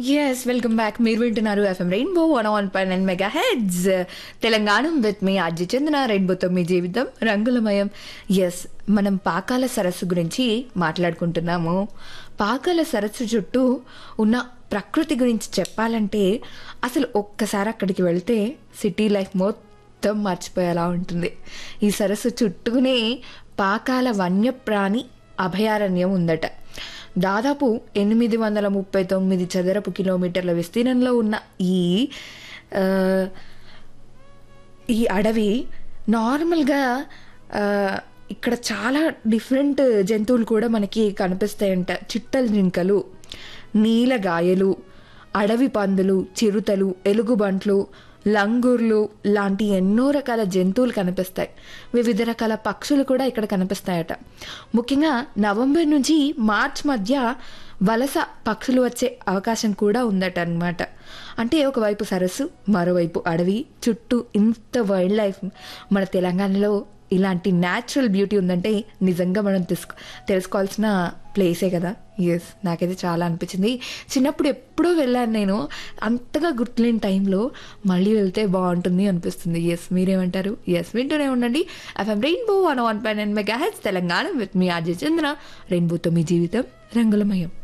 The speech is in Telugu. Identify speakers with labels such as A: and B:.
A: ఎస్ వెల్కమ్ బ్యాక్ మీరు వింటున్నారు FM rainbow one one point nine mega heads Telangana with మీ అజ్జి చందన రెయిన్బోతో మీ జీవితం రంగులమయం ఎస్ మనం పాకాల సరస్సు గురించి మాట్లాడుకుంటున్నాము పాకాల సరస్సు చుట్టూ ఉన్న ప్రకృతి గురించి చెప్పాలంటే అసలు ఒక్కసారి అక్కడికి వెళ్తే సిటీ లైఫ్ మొత్తం మర్చిపోయేలా ఉంటుంది ఈ సరస్సు చుట్టూనే పాకాల వన్యప్రాణి అభయారణ్యం ఉందట దాదాపు ఎనిమిది వందల ముప్పై తొమ్మిది చదరపు కిలోమీటర్ల విస్తీర్ణంలో ఉన్న ఈ ఆ, ఈ అడవి నార్మల్గా ఆ, ఇక్కడ చాలా డిఫరెంట్ జంతువులు కూడా మనకి కనిపిస్తాయంట చిట్టల జింకలు నీలగాయలు అడవి పందులు చిరుతలు ఎలుగుబంట్లు లంగూర్లు లాంటి ఎన్నో రకాల జంతువులు కనిపిస్తాయి వివిధ రకాల పక్షులు కూడా ఇక్కడ కనిపిస్తాయట ముఖ్యంగా నవంబర్ నుంచి మార్చ్ మధ్య వలస పక్షులు వచ్చే అవకాశం కూడా ఉందట అన్నమాట అంటే ఒకవైపు సరస్సు మరోవైపు అడవి చుట్టూ ఇంత వైల్డ్ లైఫ్ మన తెలంగాణలో ఇలాంటి న్యాచురల్ బ్యూటీ ఉందంటే నిజంగా మనం తెలుసుకో తెలుసుకోవాల్సిన ప్లేసే కదా ఎస్ నాకైతే చాలా అనిపించింది చిన్నప్పుడు ఎప్పుడో వెళ్ళాను నేను అంతగా గుర్తులేని టైంలో మళ్ళీ వెళ్తే బాగుంటుంది అనిపిస్తుంది ఎస్ మీరేమంటారు ఎస్ వింటూనే ఉండండి FM rainbow one one point nine mega H Telangana with మీ అజయ్ చంద్ర రెయిన్బోతో మీ జీవితం రంగులమయం